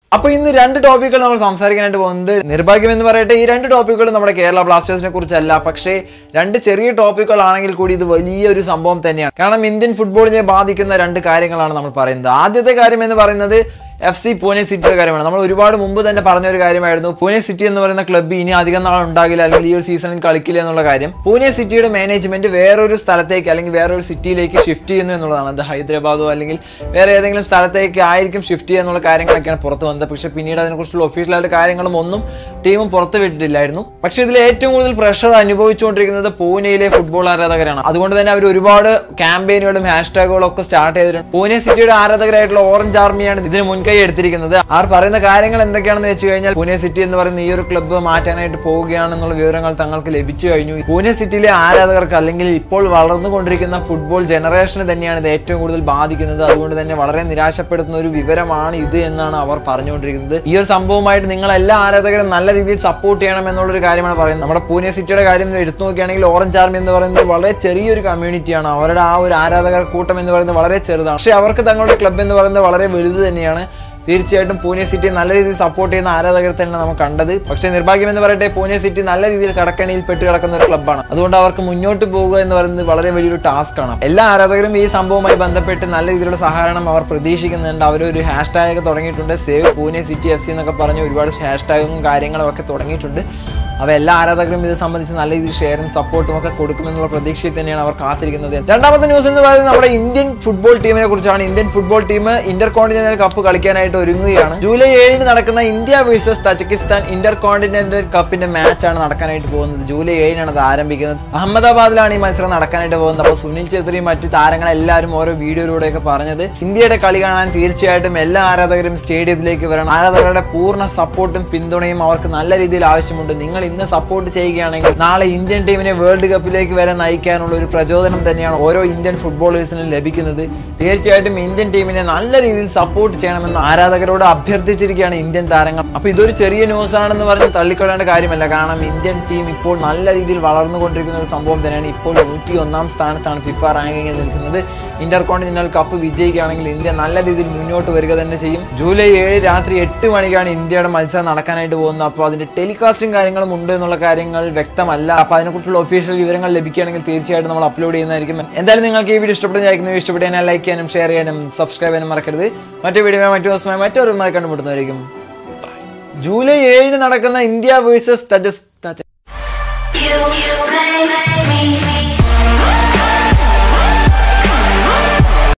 അപ്പൊ ഇന്ന് രണ്ട് ടോപ്പിക്കുകൾ നമ്മൾ സംസാരിക്കാനായിട്ട് പോകുന്നത് നിർഭാഗ്യം എന്ന് പറയട്ടെ ഈ രണ്ട് ടോപ്പിക്കുകൾ നമ്മുടെ കേരള ബ്ലാസ്റ്റേഴ്സിനെ കുറിച്ചല്ല പക്ഷേ രണ്ട് ചെറിയ ടോപ്പിക്കുകളാണെങ്കിൽ കൂടി ഇത് വലിയൊരു സംഭവം തന്നെയാണ് കാരണം ഇന്ത്യൻ ഫുട്ബോളിനെ ബാധിക്കുന്ന രണ്ട് കാര്യങ്ങളാണ് നമ്മൾ പറയുന്നത് ആദ്യത്തെ കാര്യം എന്ന് പറയുന്നത് എഫ് സി പൂനെ സിറ്റിയുടെ കാര്യമാണ് നമ്മൾ ഒരുപാട് മുമ്പ് തന്നെ പറഞ്ഞ ഒരു കാര്യമായിരുന്നു പൂനെ സിറ്റി എന്ന് പറയുന്ന ക്ലബ്ബ് ഇനി അധികം നാൾ ഉണ്ടാകില്ല അല്ലെങ്കിൽ ഈ ഒരു സീസണിൽ കളിക്കില്ല എന്നുള്ള കാര്യം പൂനെ സിറ്റിയുടെ മാനേജ്മെന്റ് വേറൊരു സ്ഥലത്തേക്ക് അല്ലെങ്കിൽ വേറൊരു സിറ്റിയിലേക്ക് ഷിഫ്റ്റ് ചെയ്യുന്നു എന്നുള്ളതാണ് അത് ഹൈദരാബാദോ അല്ലെങ്കിൽ വേറെ ഏതെങ്കിലും സ്ഥലത്തേക്ക് ആയിരിക്കും ഷിഫ്റ്റ് ചെയ്യുക എന്നുള്ള കാര്യങ്ങളൊക്കെയാണ് പുറത്ത് വന്നത് പക്ഷേ പിന്നീട് അതിനെക്കുറിച്ചുള്ള ഒഫീഷ്യലായിട്ട് കാര്യങ്ങളും ഒന്നും ടീമും പുറത്ത് വിട്ടിട്ടില്ലായിരുന്നു പക്ഷേ ഇതിൽ ഏറ്റവും കൂടുതൽ പ്രഷർ അനുഭവിച്ചുകൊണ്ടിരിക്കുന്നത് പൂനെയിലെ ഫുട്ബോൾ ആരാധകരാണ് അതുകൊണ്ട് തന്നെ അവർ ഒരുപാട് ക്യാമ്പയിനുകളും ഹാഷ്ടാഗുകളും ഒക്കെ സ്റ്റാർട്ട് ചെയ്തിട്ടുണ്ട് പൂനെ സിറ്റിയുടെ ആരാധകരായിട്ടുള്ള ഓറഞ്ച് ആർമിയാണ് ഇതിന് മുൻകൈ എടുത്തിരിക്കുന്നത് അവർ പറയുന്ന കാര്യങ്ങൾ എന്തൊക്കെയാണെന്ന് വെച്ച് കഴിഞ്ഞാൽ പൂനെ സിറ്റി എന്ന് പറയുന്ന ഈ ഒരു ക്ലബ്ബ് മാറ്റാനായിട്ട് പോവുകയാണെന്നുള്ള വിവരങ്ങൾ തങ്ങൾക്ക് ലഭിച്ചു കഴിഞ്ഞു പൂനെ സിറ്റിയിലെ ആരാധകർക്ക് അല്ലെങ്കിൽ ഇപ്പോൾ വളർന്നുകൊണ്ടിരിക്കുന്ന ഫുട്ബോൾ ജനറേഷന് തന്നെയാണ് ഇത് ഏറ്റവും കൂടുതൽ ബാധിക്കുന്നത് അതുകൊണ്ട് തന്നെ വളരെ നിരാശപ്പെടുത്തുന്ന ഒരു വിവരമാണ് ഇത് എന്നാണ് അവർ പറഞ്ഞുകൊണ്ടിരിക്കുന്നത് ഈ ഒരു സംഭവമായിട്ട് നിങ്ങൾ എല്ലാ ആരാധകരും നല്ല രീതിയിൽ സപ്പോർട്ട് ചെയ്യണം എന്നുള്ളൊരു കാര്യമാണ് പറയുന്നത് നമ്മുടെ പൂനെ സിറ്റിയുടെ കാര്യം എടുത്തു നോക്കുകയാണെങ്കിൽ ഓറഞ്ച് ആർമി എന്ന് പറയുന്നത് വളരെ ചെറിയൊരു കമ്മ്യൂണിറ്റിയാണ് അവരുടെ ആ ഒരു ആരാധകർ കൂട്ടം എന്ന് പറയുന്നത് വളരെ ചെറുതാണ് പക്ഷേ അവർക്ക് തങ്ങളുടെ ക്ലബ്ബ് എന്ന് പറയുന്നത് വളരെ വലുത് തന്നെയാണ് തീർച്ചയായിട്ടും പൂനെ സിറ്റി നല്ല രീതിയിൽ സപ്പോർട്ട് ചെയ്യുന്ന ആരാധകർ തന്നെ നമുക്ക് കണ്ടത് പക്ഷേ നിർഭാഗ്യം എന്ന് പറയട്ടെ പൂനെ സിറ്റി നല്ല രീതിയിൽ കടക്കണിയിൽ പെട്ട് കിടക്കുന്ന ഒരു ക്ലബ്ബാണ് അതുകൊണ്ട് അവർക്ക് മുന്നോട്ട് പോകുക എന്ന് പറയുന്നത് വളരെ വലിയൊരു ടാസ്ക് ആണ് എല്ലാ ആരാധകരും ഈ സംഭവവുമായി ബന്ധപ്പെട്ട് നല്ല രീതിയിലുള്ള സഹകരണം അവർ പ്രതീക്ഷിക്കുന്നുണ്ട് അവർ ഒരു ഹാഷ്ടാഗ് ഒക്കെ തുടങ്ങിയിട്ടുണ്ട് save Pune city F C എന്നൊക്കെ പറഞ്ഞ് ഒരുപാട് ഹാഷ്ടാഗും കാര്യങ്ങളും ഒക്കെ തുടങ്ങിയിട്ടുണ്ട് അവ എല്ലാ ആരാധകരും ഇത് സംബന്ധിച്ച് നല്ല രീതിയിൽ ഷെയറും സപ്പോർട്ടും ഒക്കെ കൊടുക്കുമെന്നുള്ള പ്രതീക്ഷയിൽ തന്നെയാണ് അവർ കാത്തിരിക്കുന്നത് രണ്ടാമത്തെ ന്യൂസ് എന്ന് പറയുന്നത് നമ്മുടെ ഇന്ത്യൻ ഫുട്ബോൾ ടീമിനെ കുറിച്ചാണ് Indian football team inter continental cup കളിക്കാനായിട്ട് ഒരുങ്ങുകയാണ് ജൂലൈ ഏഴിന് നടക്കുന്ന India versus Tajikistan inter continental കപ്പിന്റെ മാച്ചാണ് നടക്കാനായിട്ട് പോകുന്നത് ജൂലൈ ഏഴിനാണ് അത് ആരംഭിക്കുന്നത് അഹമ്മദാബാദിലാണ് ഈ മത്സരം നടക്കാനായിട്ട് പോകുന്നത് അപ്പോൾ സുനിൽ ഛേത്രിയും മറ്റ് താരങ്ങളെല്ലാവരും ഓരോ വീഡിയോയിലൂടെയൊക്കെ പറഞ്ഞത് ഇന്ത്യയുടെ കളി കാണാൻ തീർച്ചയായിട്ടും എല്ലാ ആരാധകരും സ്റ്റേഡിയത്തിലേക്ക് വരണം ആരാധകരുടെ പൂർണ്ണ സപ്പോർട്ടും പിന്തുണയും അവർക്ക് നല്ല രീതിയിൽ ആവശ്യമുണ്ട് നിങ്ങൾ ഇന്ന് സപ്പോർട്ട് ചെയ്യുകയാണെങ്കിൽ നാളെ ഇന്ത്യൻ ടീമിനെ വേൾഡ് കപ്പിലേക്ക് വരെ നയിക്കാനുള്ള ഒരു പ്രചോദനം തന്നെയാണ് ഓരോ ഇന്ത്യൻ ഫുട്ബോളേഴ്സിനും ലഭിക്കുന്നത് തീർച്ചയായിട്ടും ഇന്ത്യൻ ടീമിനെ നല്ല രീതിയിൽ സപ്പോർട്ട് ചെയ്യണമെന്ന് ആരാധകരോട് അഭ്യർത്ഥിച്ചിരിക്കുകയാണ് ഇന്ത്യൻ താരങ്ങൾ അപ്പൊ ഇതൊരു ചെറിയ ന്യൂസ് ആണെന്ന് പറഞ്ഞ് തള്ളിക്കൊള്ളേണ്ട കാര്യമല്ല കാരണം ഇന്ത്യൻ ടീം ഇപ്പോൾ നല്ല രീതിയിൽ വളർന്നുകൊണ്ടിരിക്കുന്ന ഒരു സംഭവം തന്നെയാണ് ഇപ്പോൾ നൂറ്റി ഒന്നാം സ്ഥാനത്താണ് ഫിഫ റാങ്കിങ്ങിൽ നിൽക്കുന്നത് ഇന്റർ കോണ്ടിനെന്റൽ കപ്പ് വിജയിക്കുകയാണെങ്കിൽ ഇന്ത്യ നല്ല രീതിയിൽ മുന്നോട്ട് വരിക തന്നെ ചെയ്യും ജൂലൈ ഏഴ് രാത്രി എട്ട് മണിക്കാണ് ഇന്ത്യയുടെ മത്സരം നടക്കാനായിട്ട് പോകുന്നത് അപ്പോൾ അതിന്റെ ടെലികാസ്റ്റും കാര്യങ്ങളും ഉണ്ട് എന്നുള്ള കാര്യങ്ങൾ വ്യക്തമല്ല അപ്പോൾ അതിനെക്കുറിച്ചുള്ള ഒഫീഷ്യൽ വിവരങ്ങൾ ലഭിക്കുകയാണെങ്കിൽ തീർച്ചയായിട്ടും നമ്മൾ അപ്ലോഡ് ചെയ്യുന്നതായിരിക്കും എന്തായാലും നിങ്ങൾക്ക് ഈ വീഡിയോ ഇഷ്ടപ്പെടുന്നതായിരിക്കും ഇഷ്ടപ്പെട്ടു കഴിഞ്ഞാൽ ലൈക്ക് ചെയ്യാനും ഷെയർ ചെയ്യാനും സബ്സ്ക്രൈബ് ചെയ്യാനും മറക്കരുത് മറ്റു വീഡിയോ മറ്റു ദിവസമായി മറ്റൊരു കണ്ടുമുട്ടുന്നതായിരിക്കും ജൂലൈ ഏഴിന് നടക്കുന്ന ഇന്ത്യ വേഴ്സസ് തജസ്